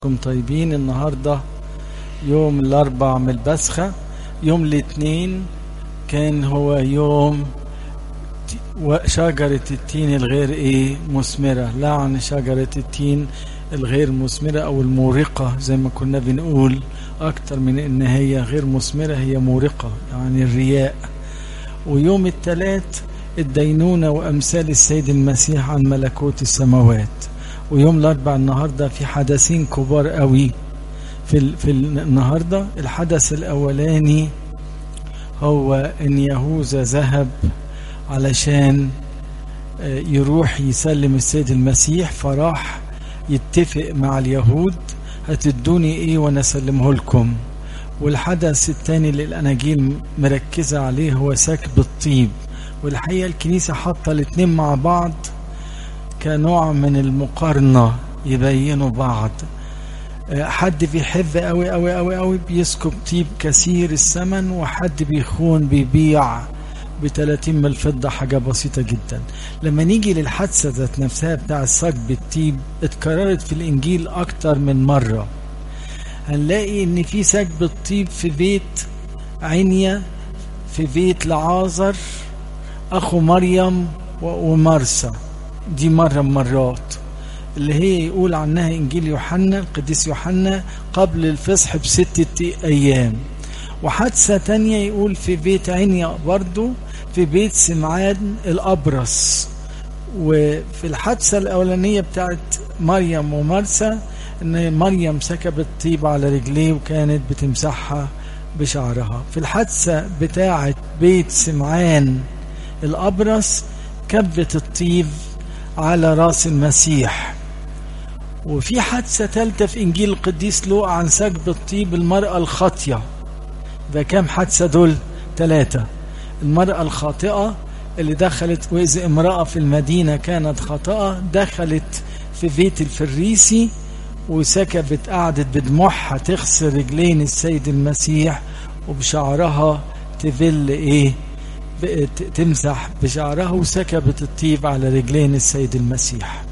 كم طيبين النهاردة يوم الأربع من البسخة يوم الاثنين كان هو يوم شجرة التين الغير ايه مثمرة لعن شجرة التين الغير مثمرة أو المورقة زي ما كنا بنقول أكتر من إن هي غير مثمرة هي مورقة يعني الرياء ويوم الثلاث الدينونة وأمثال السيد المسيح عن ملكوت السماوات ويوم الاربع النهارده في حدثين كبار قوي في في النهارده الحدث الاولاني هو ان يهوذا ذهب علشان يروح يسلم السيد المسيح فراح يتفق مع اليهود هتدوني ايه وانا اسلمه لكم والحدث الثاني اللي الاناجيل مركزه عليه هو سكب الطيب والحقيقه الكنيسه حاطه الاثنين مع بعض كنوع من المقارنة يبينوا بعض حد بيحب قوي قوي قوي قوي بيسكب طيب كثير الثمن وحد بيخون بيبيع ب 30 من الفضة حاجة بسيطة جدا لما نيجي للحادثة ذات نفسها بتاع سكب الطيب اتكررت في الإنجيل أكتر من مرة هنلاقي إن في سكب الطيب في بيت عنيا في بيت لعازر أخو مريم ومرسى دي مرة مرات اللي هي يقول عنها إنجيل يوحنا القديس يوحنا قبل الفصح بستة أيام وحادثة تانية يقول في بيت عنيا برضو في بيت سمعان الأبرص وفي الحادثة الأولانية بتاعت مريم ومرسى إن مريم سكبت طيب على رجليه وكانت بتمسحها بشعرها في الحادثة بتاعت بيت سمعان الأبرص كبت الطيب على راس المسيح وفي حادثة ثالثة في إنجيل القديس لوقا عن سكب الطيب المرأة الخاطية ده كام حادثة دول ثلاثة المرأة الخاطئة اللي دخلت وإذا امرأة في المدينة كانت خاطئة دخلت في بيت الفريسي وسكبت قعدت بدموعها تغسل رجلين السيد المسيح وبشعرها تبل ايه تمسح بشعرها وسكبت الطيب على رجلين السيد المسيح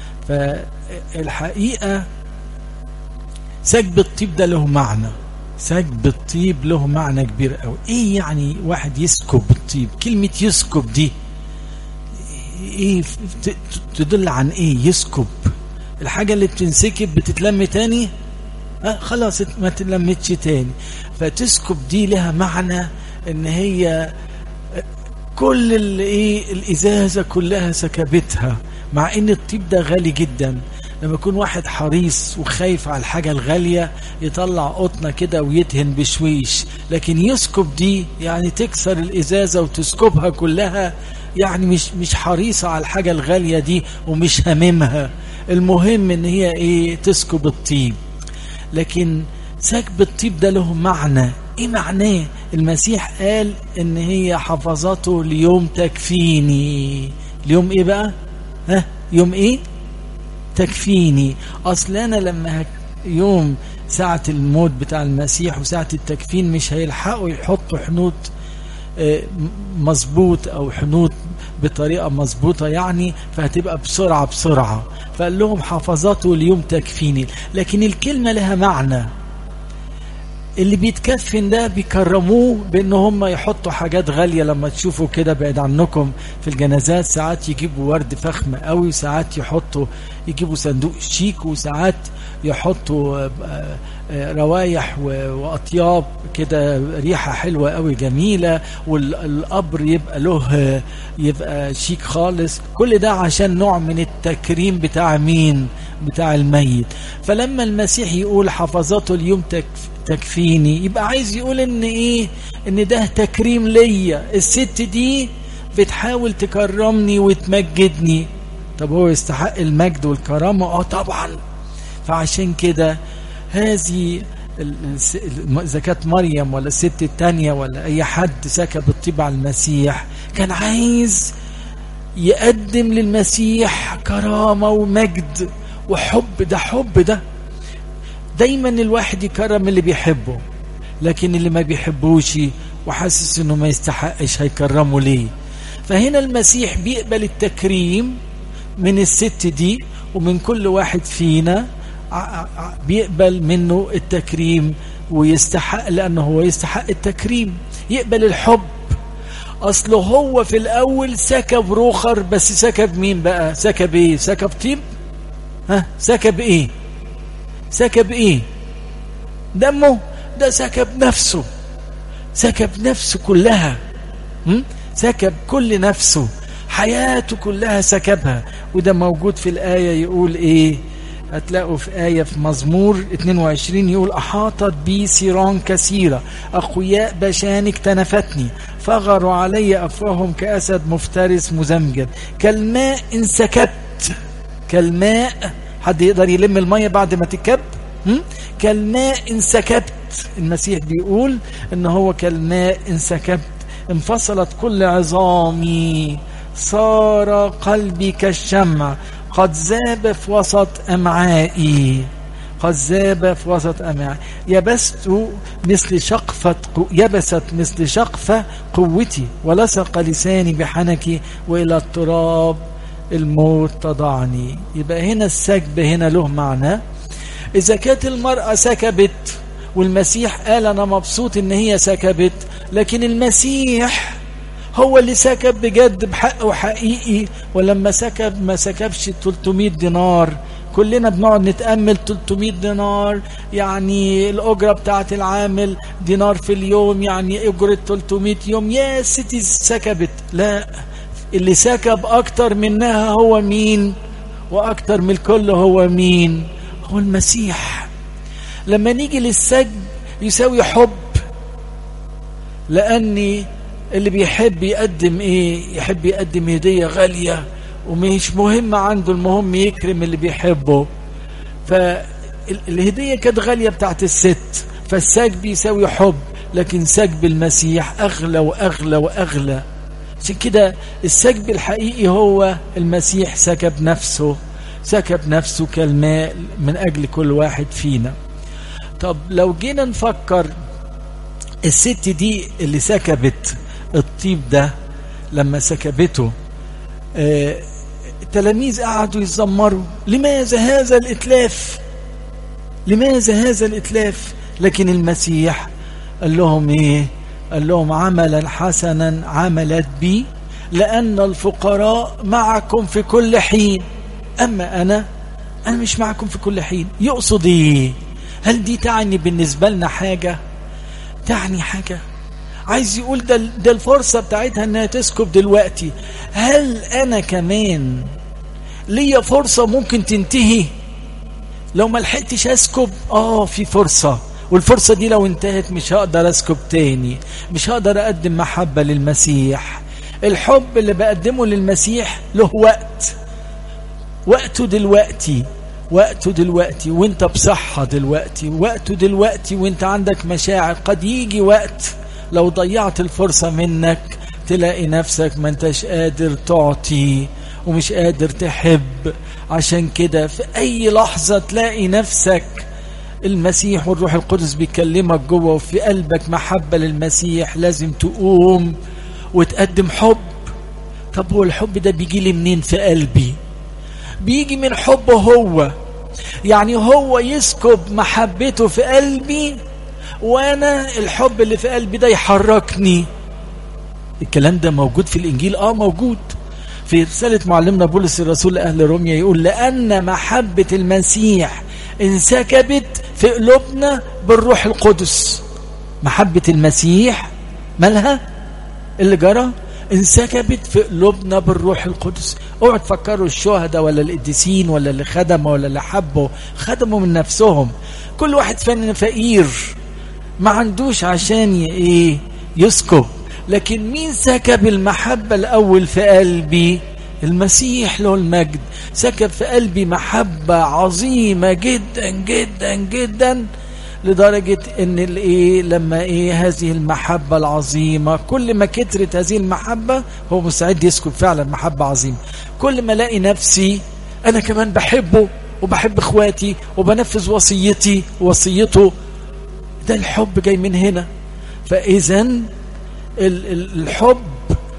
فالحقيقة سكب الطيب ده له معنى سكب الطيب له معنى كبير قوي ايه يعني واحد يسكب الطيب كلمة يسكب دي ايه تدل عن ايه يسكب الحاجة اللي بتنسكب بتتلم تاني اه خلاص ما تلمتش تاني فتسكب دي لها معنى ان هي كل الايه الازازه كلها سكبتها مع ان الطيب ده غالي جدا لما يكون واحد حريص وخايف على الحاجه الغاليه يطلع قطنه كده ويدهن بشويش لكن يسكب دي يعني تكسر الازازه وتسكبها كلها يعني مش مش حريصه على الحاجه الغاليه دي ومش هاممها المهم ان هي ايه تسكب الطيب لكن سكب الطيب ده له معنى ايه معناه المسيح قال ان هي حفظته ليوم تكفيني اليوم ايه بقى ها يوم ايه تكفيني اصل انا لما يوم ساعة الموت بتاع المسيح وساعة التكفين مش هيلحقوا يحطوا حنوط مظبوط او حنوط بطريقة مظبوطة يعني فهتبقى بسرعة بسرعة فقال لهم حفظته ليوم تكفيني لكن الكلمة لها معنى اللي بيتكفن ده بيكرموه بان هم يحطوا حاجات غاليه لما تشوفوا كده بعيد عنكم في الجنازات ساعات يجيبوا ورد فخم قوي ساعات يحطوا يجيبوا صندوق شيك وساعات يحطوا روايح واطياب كده ريحه حلوه قوي جميله والقبر يبقى له يبقى شيك خالص كل ده عشان نوع من التكريم بتاع مين بتاع الميت فلما المسيح يقول حفظته اليوم تكفي تكفيني يبقى عايز يقول ان ايه ان ده تكريم ليا الست دي بتحاول تكرمني وتمجدني طب هو يستحق المجد والكرامة اه طبعا فعشان كده هذه إذا كانت مريم ولا الست التانية ولا أي حد سكب الطيب على المسيح كان عايز يقدم للمسيح كرامة ومجد وحب ده حب ده دايما الواحد يكرم اللي بيحبه لكن اللي ما بيحبوش وحاسس انه ما يستحقش هيكرمه ليه فهنا المسيح بيقبل التكريم من الست دي ومن كل واحد فينا بيقبل منه التكريم ويستحق لأنه هو يستحق التكريم يقبل الحب أصله هو في الأول سكب روخر بس سكب مين بقى سكب إيه سكب طيب ها سكب إيه سكب إيه دمه ده سكب نفسه سكب نفسه كلها سكب كل نفسه حياته كلها سكبها وده موجود في الآية يقول إيه هتلاقوا في آية في مزمور 22 يقول أحاطت بي سيران كثيرة أقوياء بشانك تنفتني فغروا علي أفواههم كأسد مفترس مزمجد كالماء انسكبت كالماء حد يقدر يلم المية بعد ما تكب كالماء انسكبت المسيح بيقول ان هو كالماء انسكبت انفصلت كل عظامي صار قلبي كالشمع قد ذاب في وسط أمعائي قد ذاب في وسط أمعائي يبست مثل شقفة يبست مثل شقفة قوتي ولصق لساني بحنكي وإلى التراب الموت تضعني يبقى هنا السكب هنا له معنى إذا كانت المرأة سكبت والمسيح قال أنا مبسوط إن هي سكبت لكن المسيح هو اللي سكب بجد بحق وحقيقي ولما سكب ما سكبش 300 دينار كلنا بنقعد نتأمل 300 دينار يعني الأجرة بتاعت العامل دينار في اليوم يعني أجرة 300 يوم يا ستي سكبت لا اللي سكب أكتر منها هو مين وأكتر من الكل هو مين هو المسيح لما نيجي للسجد يساوي حب لأني اللي بيحب يقدم ايه يحب يقدم هدية غالية ومش مهم عنده المهم يكرم اللي بيحبه فالهدية كانت غالية بتاعت الست فالسجد بيساوي حب لكن سجب المسيح أغلى وأغلى وأغلى عشان كده السجب الحقيقي هو المسيح سكب نفسه سكب نفسه كالماء من أجل كل واحد فينا طب لو جينا نفكر الست دي اللي سكبت الطيب ده لما سكبته آه التلاميذ قعدوا يتذمروا لماذا هذا الإتلاف لماذا هذا الإتلاف لكن المسيح قال لهم إيه قال لهم عملا حسنا عملت بي لأن الفقراء معكم في كل حين أما أنا أنا مش معكم في كل حين يقصد إيه هل دي تعني بالنسبة لنا حاجة تعني حاجة عايز يقول ده, ده الفرصة بتاعتها انها تسكب دلوقتي هل انا كمان ليا فرصة ممكن تنتهي لو ما لحقتش اسكب اه في فرصة والفرصة دي لو انتهت مش هقدر اسكب تاني مش هقدر اقدم محبة للمسيح الحب اللي بقدمه للمسيح له وقت وقته دلوقتي وقته دلوقتي وانت بصحة دلوقتي وقته دلوقتي وانت عندك مشاعر قد يجي وقت لو ضيعت الفرصة منك تلاقي نفسك ما انتش قادر تعطي ومش قادر تحب عشان كده في اي لحظة تلاقي نفسك المسيح والروح القدس بيكلمك جوه وفي قلبك محبة للمسيح لازم تقوم وتقدم حب طب هو الحب ده بيجي لي منين في قلبي بيجي من حبه هو يعني هو يسكب محبته في قلبي وانا الحب اللي في قلبي ده يحركني الكلام ده موجود في الانجيل اه موجود في رسالة معلمنا بولس الرسول لأهل روميا يقول لأن محبة المسيح انسكبت في قلوبنا بالروح القدس محبة المسيح مالها اللي جرى انسكبت في قلوبنا بالروح القدس اوعوا تفكروا الشهداء ولا القديسين ولا اللي خدموا ولا اللي حبوا خدموا من نفسهم كل واحد فن فقير ما عندوش عشان ايه يسكب لكن مين سكب المحبة الأول في قلبي المسيح له المجد سكب في قلبي محبة عظيمة جدا جدا جدا لدرجة ان الايه لما ايه هذه المحبة العظيمة كل ما كترت هذه المحبة هو مستعد يسكب فعلا محبة عظيمة كل ما الاقي نفسي انا كمان بحبه وبحب اخواتي وبنفذ وصيتي وصيته ده الحب جاي من هنا فاذا الحب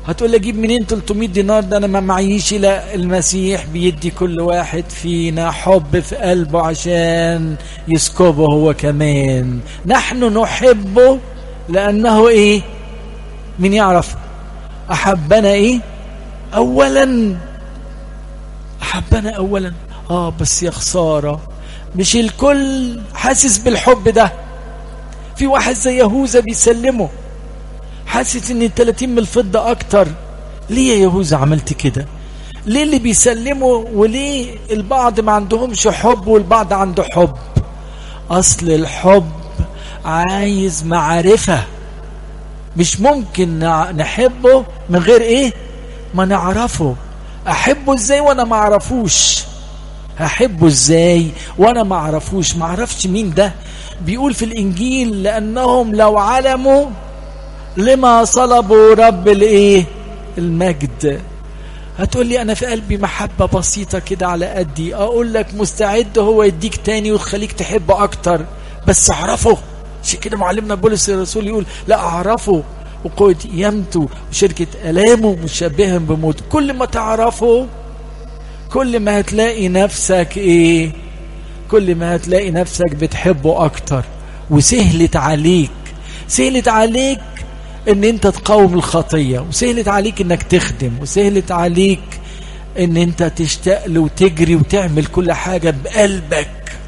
هتقول لي اجيب منين 300 دينار ده انا ما معيش لا المسيح بيدي كل واحد فينا حب في قلبه عشان يسكبه هو كمان نحن نحبه لانه ايه مين يعرف احبنا ايه اولا احبنا اولا اه بس يا خساره مش الكل حاسس بالحب ده في واحد زي يهوذا بيسلمه حاسس ان ال 30 من الفضه اكتر ليه يا يهوذا عملت كده ليه اللي بيسلموا وليه البعض ما عندهمش حب والبعض عنده حب اصل الحب عايز معرفه مش ممكن نحبه من غير ايه ما نعرفه احبه ازاي وانا ما اعرفوش هحبه ازاي وانا ما اعرفوش ما اعرفش مين ده بيقول في الانجيل لانهم لو علموا لما صلبوا رب الايه المجد هتقول لي انا في قلبي محبة بسيطة كده على قدي اقول لك مستعد هو يديك تاني وتخليك تحبه اكتر بس اعرفه عشان كده معلمنا بولس الرسول يقول لا اعرفه وقوة قيامته وشركة ألامه مشبها بموت كل ما تعرفه كل ما هتلاقي نفسك ايه كل ما هتلاقي نفسك بتحبه اكتر وسهلت عليك سهلت عليك ان انت تقاوم الخطية وسهلت عليك انك تخدم وسهلت عليك ان انت تشتاق له وتجري وتعمل كل حاجة بقلبك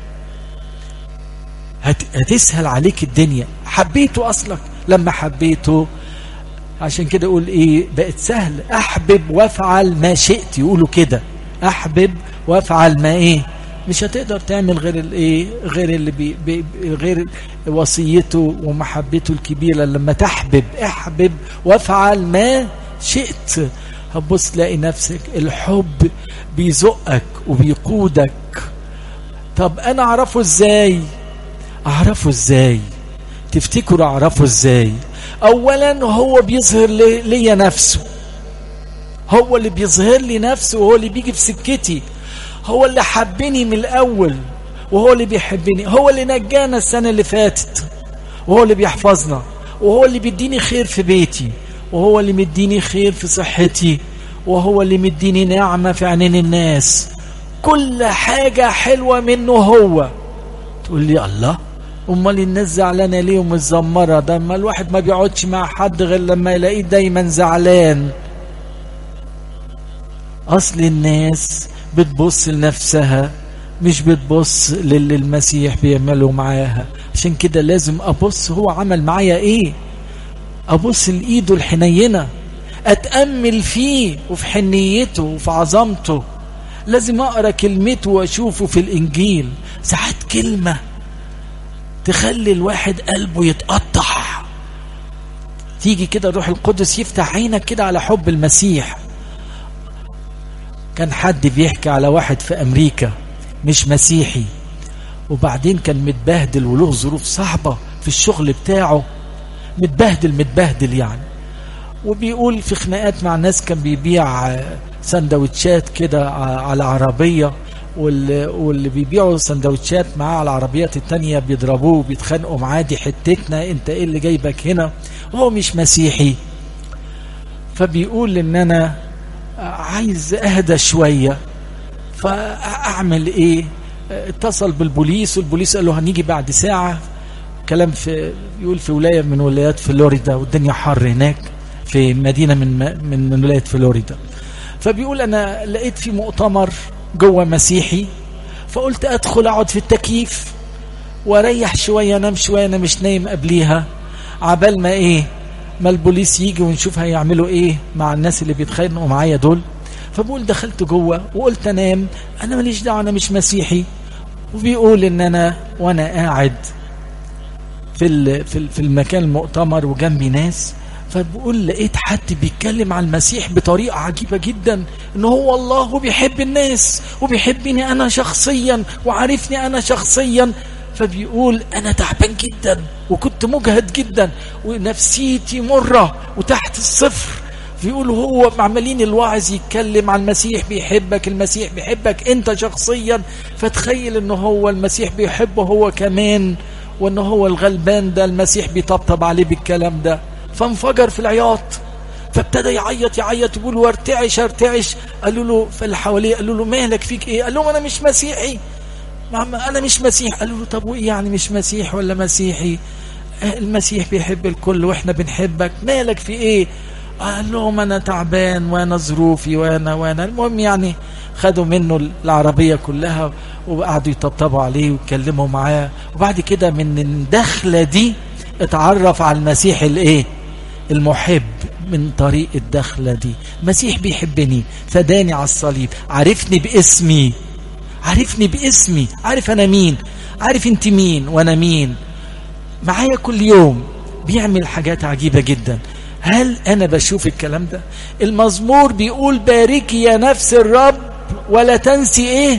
هت... هتسهل عليك الدنيا حبيته اصلك لما حبيته عشان كده اقول ايه بقت سهل احبب وافعل ما شئت يقولوا كده احبب وافعل ما ايه مش هتقدر تعمل غير الايه غير اللي بي بي غير وصيته ومحبته الكبيره لما تحبب احبب وافعل ما شئت هتبص تلاقي نفسك الحب بيزقك وبيقودك طب انا اعرفه ازاي اعرفه ازاي تفتكروا اعرفه ازاي اولا هو بيظهر لي, لي نفسه هو اللي بيظهر لي نفسه وهو اللي بيجي في سكتي هو اللي حبني من الاول وهو اللي بيحبني هو اللي نجانا السنه اللي فاتت وهو اللي بيحفظنا وهو اللي بيديني خير في بيتي وهو اللي مديني خير في صحتي وهو اللي مديني نعمه في عينين الناس كل حاجه حلوه منه هو تقول لي الله امال الناس زعلانه ليه ومتذمره ده اما الواحد ما بيقعدش مع حد غير لما يلاقيه دايما زعلان اصل الناس بتبص لنفسها مش بتبص للي المسيح بيعمله معاها عشان كده لازم ابص هو عمل معايا ايه ابص لايده الحنينه اتامل فيه وفي حنيته وفي عظمته لازم اقرا كلمته واشوفه في الانجيل ساعات كلمه تخلي الواحد قلبه يتقطع تيجي كده الروح القدس يفتح عينك كده على حب المسيح كان حد بيحكي على واحد في امريكا مش مسيحي وبعدين كان متبهدل وله ظروف صعبه في الشغل بتاعه متبهدل متبهدل يعني وبيقول في خناقات مع ناس كان بيبيع سندوتشات كده على عربيه واللي, واللي بيبيعوا سندوتشات معاه على العربيات التانية بيضربوه بيتخانقوا معاه دي حتتنا انت ايه اللي جايبك هنا وهو مش مسيحي فبيقول ان انا عايز اهدى شوية فاعمل ايه اتصل بالبوليس والبوليس قال له هنيجي بعد ساعة كلام في يقول في ولاية من ولايات فلوريدا والدنيا حر هناك في مدينة من من, من ولاية فلوريدا فبيقول انا لقيت في مؤتمر جوه مسيحي فقلت ادخل اقعد في التكييف واريح شويه انام شويه انا مش نايم قبليها عبال ما ايه ما البوليس يجي ونشوف هيعملوا ايه مع الناس اللي بيتخانقوا معايا دول فبقول دخلت جوه وقلت انام انا ماليش دعوه انا مش مسيحي وبيقول ان انا وانا قاعد في في المكان المؤتمر وجنبي ناس فبقول لقيت حد بيتكلم عن المسيح بطريقة عجيبة جدا ان هو الله وبيحب الناس وبيحبني انا شخصيا وعارفني انا شخصيا فبيقول انا تعبان جدا وكنت مجهد جدا ونفسيتي مرة وتحت الصفر بيقول هو عمالين الواعظ يتكلم عن المسيح بيحبك المسيح بيحبك انت شخصيا فتخيل ان هو المسيح بيحبه هو كمان وان هو الغلبان ده المسيح بيطبطب عليه بالكلام ده فانفجر في العياط فابتدى يعيط يعيط يقول وارتعش ارتعش قالوا له فاللي حواليه قالوا له مالك فيك ايه قال لهم انا مش مسيحي انا مش مسيح قالوا له طب وايه يعني مش مسيح ولا مسيحي المسيح بيحب الكل واحنا بنحبك مالك في ايه قال لهم انا تعبان وانا ظروفي وانا وانا المهم يعني خدوا منه العربية كلها وقعدوا يطبطبوا عليه ويتكلموا معاه وبعد كده من الدخلة دي اتعرف على المسيح الايه المحب من طريق الدخلة دي المسيح بيحبني فداني على الصليب عرفني باسمي عرفني باسمي عارف انا مين عارف انت مين وانا مين معايا كل يوم بيعمل حاجات عجيبة جدا هل انا بشوف الكلام ده المزمور بيقول باركي يا نفس الرب ولا تنسي ايه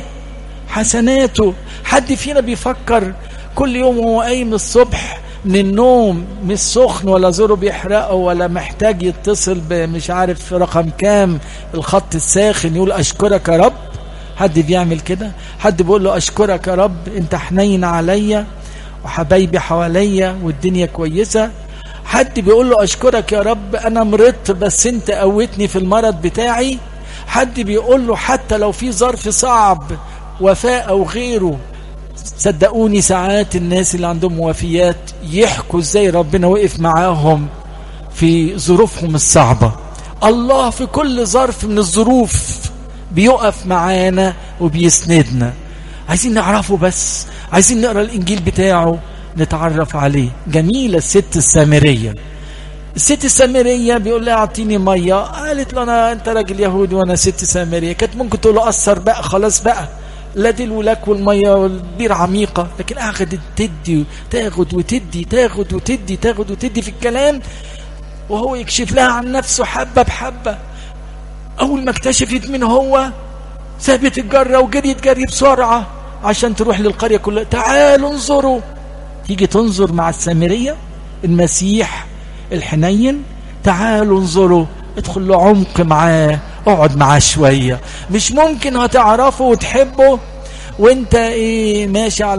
حسناته حد فينا بيفكر كل يوم وهو قايم الصبح من النوم مش سخن ولا زوره بيحرقه ولا محتاج يتصل بمش عارف رقم كام الخط الساخن يقول اشكرك يا رب حد بيعمل كده حد بيقول له اشكرك يا رب انت حنين عليا وحبايبي حواليا والدنيا كويسه حد بيقول له اشكرك يا رب انا مرضت بس انت قوتني في المرض بتاعي حد بيقول له حتى لو في ظرف صعب وفاة او غيره صدقوني ساعات الناس اللي عندهم وفيات يحكوا ازاي ربنا وقف معاهم في ظروفهم الصعبة الله في كل ظرف من الظروف بيقف معانا وبيسندنا عايزين نعرفه بس عايزين نقرا الانجيل بتاعه نتعرف عليه جميلة الست السامرية الست السامرية بيقول لها اعطيني مية قالت له انا انت راجل يهودي وانا ست سامرية كانت ممكن تقول له اثر بقى خلاص بقى لا دي الولاك والمية والبير عميقة لكن اخذت تدي تاخد وتدي تاخد وتدي تاخد وتدي في الكلام وهو يكشف لها عن نفسه حبة بحبة اول ما اكتشفت من هو سابت الجرة وجريت جري بسرعة عشان تروح للقرية كلها تعالوا انظروا تيجي تنظر مع السامرية المسيح الحنين تعالوا انظروا ادخل له عمق معاه اقعد معاه شوية مش ممكن هتعرفه وتحبه وانت ايه ماشي على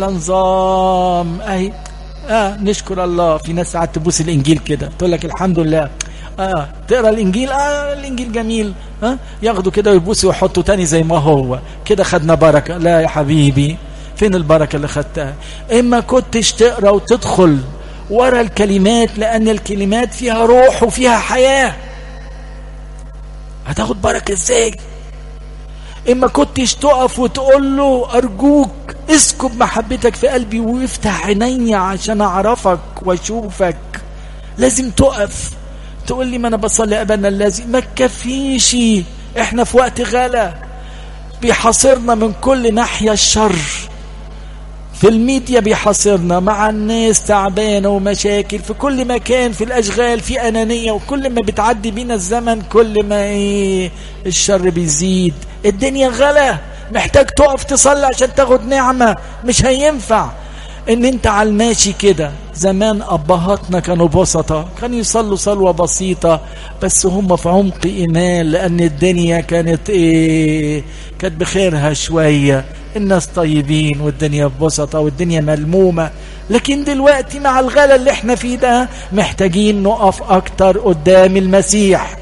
نظام اهي اه نشكر الله في ناس ساعات تبوس الانجيل كده تقول لك الحمد لله اه تقرا الانجيل اه الانجيل جميل ها آه؟ ياخدوا كده ويبوسوا ويحطوا تاني زي ما هو كده خدنا بركه لا يا حبيبي فين البركه اللي خدتها اما كنتش تقرا وتدخل ورا الكلمات لان الكلمات فيها روح وفيها حياه هتاخد بركه ازاي اما كنتش تقف وتقول له ارجوك اسكب محبتك في قلبي وافتح عيني عشان اعرفك واشوفك لازم تقف تقول لي ما انا بصلي ابانا الذي ما تكفيش احنا في وقت غلا بيحاصرنا من كل ناحيه الشر في الميديا بيحاصرنا مع الناس تعبانه ومشاكل في كل مكان في الاشغال في انانيه وكل ما بتعدي بينا الزمن كل ما ايه الشر بيزيد الدنيا غلا محتاج تقف تصلي عشان تاخد نعمه مش هينفع ان انت على الماشي كده زمان ابهاتنا كانوا بسطة كانوا يصلوا صلوة بسيطة بس هم في عمق ايمان لان الدنيا كانت ايه كانت بخيرها شوية الناس طيبين والدنيا بسطة والدنيا ملمومة لكن دلوقتي مع الغلا اللي احنا فيه ده محتاجين نقف اكتر قدام المسيح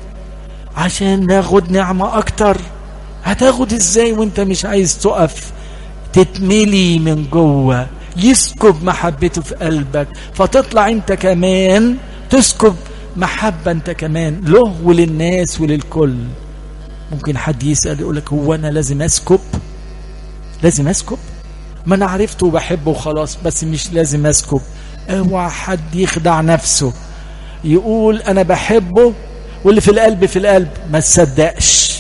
عشان ناخد نعمة اكتر هتاخد ازاي وانت مش عايز تقف تتملي من جوه يسكب محبته في قلبك فتطلع انت كمان تسكب محبة انت كمان له وللناس وللكل ممكن حد يسأل يقولك هو انا لازم اسكب لازم اسكب ما انا عرفته وبحبه وخلاص بس مش لازم اسكب اوعى حد يخدع نفسه يقول انا بحبه واللي في القلب في القلب ما تصدقش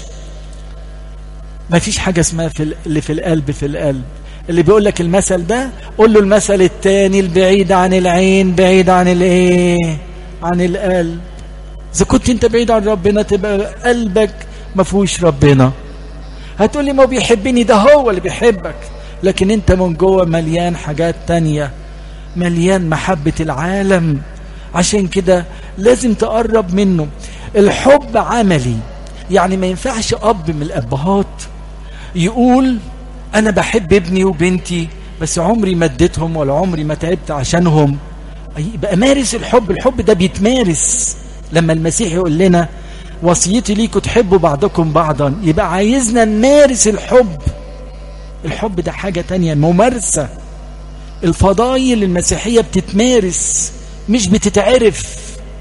ما فيش حاجة اسمها في اللي في القلب في القلب اللي بيقول لك المثل ده قول له المثل التاني البعيد عن العين بعيد عن الايه عن القلب اذا كنت انت بعيد عن ربنا تبقى قلبك ما فيهوش ربنا هتقول لي ما بيحبني ده هو اللي بيحبك لكن انت من جوه مليان حاجات تانية مليان محبة العالم عشان كده لازم تقرب منه الحب عملي يعني ما ينفعش اب من الابهات يقول انا بحب ابني وبنتي بس عمري ما اديتهم ولا عمري ما تعبت عشانهم يبقى مارس الحب الحب ده بيتمارس لما المسيح يقول لنا وصيتي ليكم تحبوا بعضكم بعضا يبقى عايزنا نمارس الحب الحب ده حاجة تانية ممارسة الفضايل المسيحية بتتمارس مش بتتعرف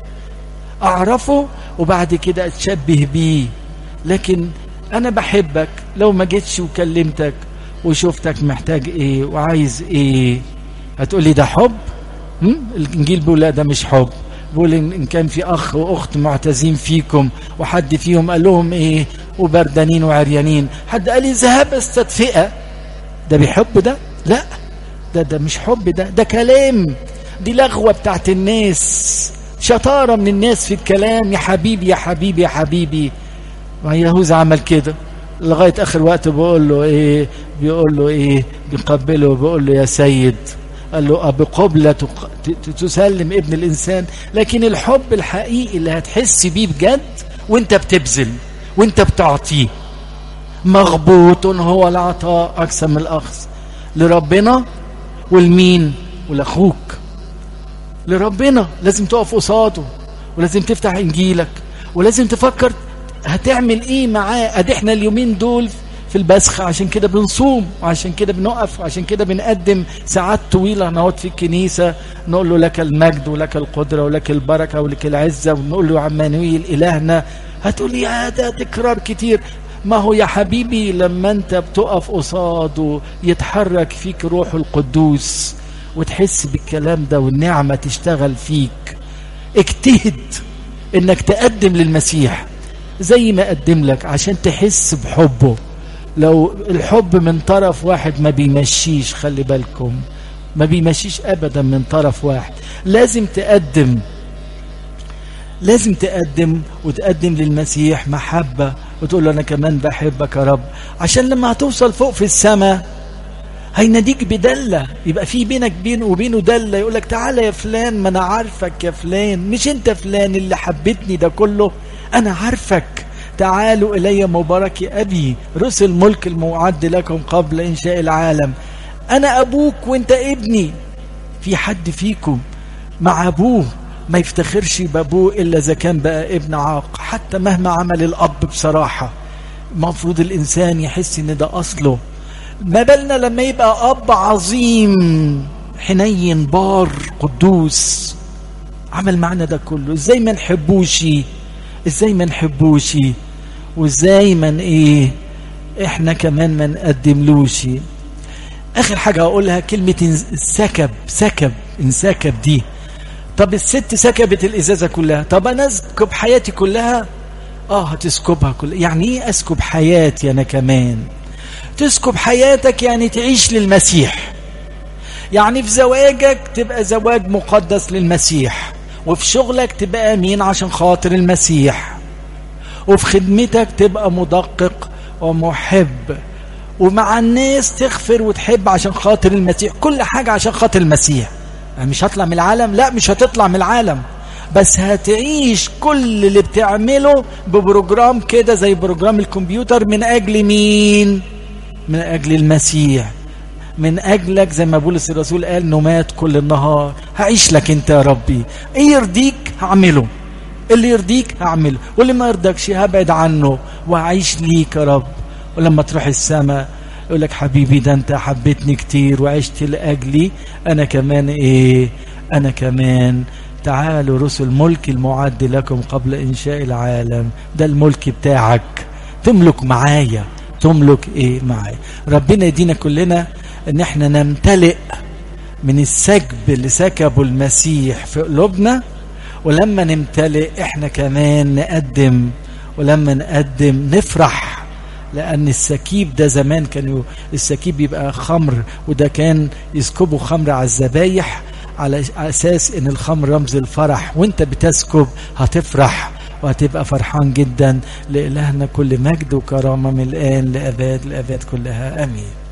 أعرفه وبعد كده أتشبه بيه لكن أنا بحبك لو ما جيتش وكلمتك وشفتك محتاج إيه وعايز إيه هتقولي ده حب هم؟ الإنجيل بيقول لا ده مش حب بيقول إن كان في أخ وأخت معتزين فيكم وحد فيهم قال لهم إيه وبردانين وعريانين حد قال لي ذهب استدفئة ده بيحب ده لا ده ده مش حب ده ده كلام دي لغوة بتاعت الناس شطارة من الناس في الكلام يا حبيبي يا حبيبي يا حبيبي ويهوذا عمل كده لغاية آخر وقت بيقول له إيه بيقول له إيه بيقبله بيقول له يا سيد قال له بقبلة تسلم ابن الإنسان لكن الحب الحقيقي اللي هتحس بيه بجد وانت بتبذل وانت بتعطيه مغبوط هو العطاء أكثر من الأخذ لربنا والمين ولأخوك لربنا لازم تقف قصاده ولازم تفتح إنجيلك ولازم تفكر هتعمل ايه معاه ادي احنا اليومين دول في البسخ عشان كده بنصوم وعشان كده بنقف وعشان كده بنقدم ساعات طويلة نقعد في الكنيسة نقول له لك المجد ولك القدرة ولك البركة ولك العزة ونقول له عمانويل إلهنا هتقول لي يا ده تكرار كتير ما هو يا حبيبي لما انت بتقف قصاده يتحرك فيك روح القدوس وتحس بالكلام ده والنعمة تشتغل فيك اجتهد انك تقدم للمسيح زي ما قدم لك عشان تحس بحبه لو الحب من طرف واحد ما بيمشيش خلي بالكم ما بيمشيش ابدا من طرف واحد لازم تقدم لازم تقدم وتقدم للمسيح محبة وتقول له أنا كمان بحبك يا رب عشان لما هتوصل فوق في السماء هيناديك بدلة يبقى في بينك بين وبينه دلة يقول لك تعالى يا فلان ما أنا عارفك يا فلان مش أنت فلان اللي حبتني ده كله أنا عارفك تعالوا إلي مبارك أبي رسل ملك المعد لكم قبل إنشاء العالم أنا أبوك وأنت ابني في حد فيكم مع أبوه ما يفتخرش بأبوه إلا إذا كان بقى ابن عاق حتى مهما عمل الأب بصراحة المفروض الإنسان يحس إن ده أصله ما بالنا لما يبقى أب عظيم حنين بار قدوس عمل معنا ده كله ازاي ما نحبوش ازاي ما نحبوش وازاي ما ايه احنا كمان ما نقدملوش اخر حاجة اقولها كلمة سكب سكب انسكب دي طب الست سكبت الازازة كلها طب انا اسكب حياتي كلها اه هتسكبها كلها يعني ايه اسكب حياتي انا كمان تسكب حياتك يعني تعيش للمسيح يعني في زواجك تبقى زواج مقدس للمسيح وفي شغلك تبقى امين عشان خاطر المسيح وفي خدمتك تبقى مدقق ومحب ومع الناس تغفر وتحب عشان خاطر المسيح كل حاجة عشان خاطر المسيح يعني مش هطلع من العالم لا مش هتطلع من العالم بس هتعيش كل اللي بتعمله ببروجرام كده زي بروجرام الكمبيوتر من أجل مين من أجل المسيح من أجلك زي ما بولس الرسول قال نمات كل النهار هعيش لك أنت يا ربي إيه يرضيك هعمله اللي يرضيك هعمله واللي ما يرضكش هبعد عنه وهعيش ليك يا رب ولما تروح السماء يقول لك حبيبي ده انت حبيتني كتير وعشت لأجلي أنا كمان إيه أنا كمان تعالوا رسل ملك المعد لكم قبل إنشاء العالم ده الملك بتاعك تملك معايا تملك ايه معايا ربنا يدينا كلنا ان احنا نمتلئ من السكب اللي سكبه المسيح في قلوبنا ولما نمتلئ احنا كمان نقدم ولما نقدم نفرح لان السكيب ده زمان كانوا السكيب يبقى خمر وده كان يسكبوا خمر على الذبايح على اساس ان الخمر رمز الفرح وانت بتسكب هتفرح وهتبقى فرحان جدا لإلهنا كل مجد وكرامة من الآن لأباد الأباد كلها أمين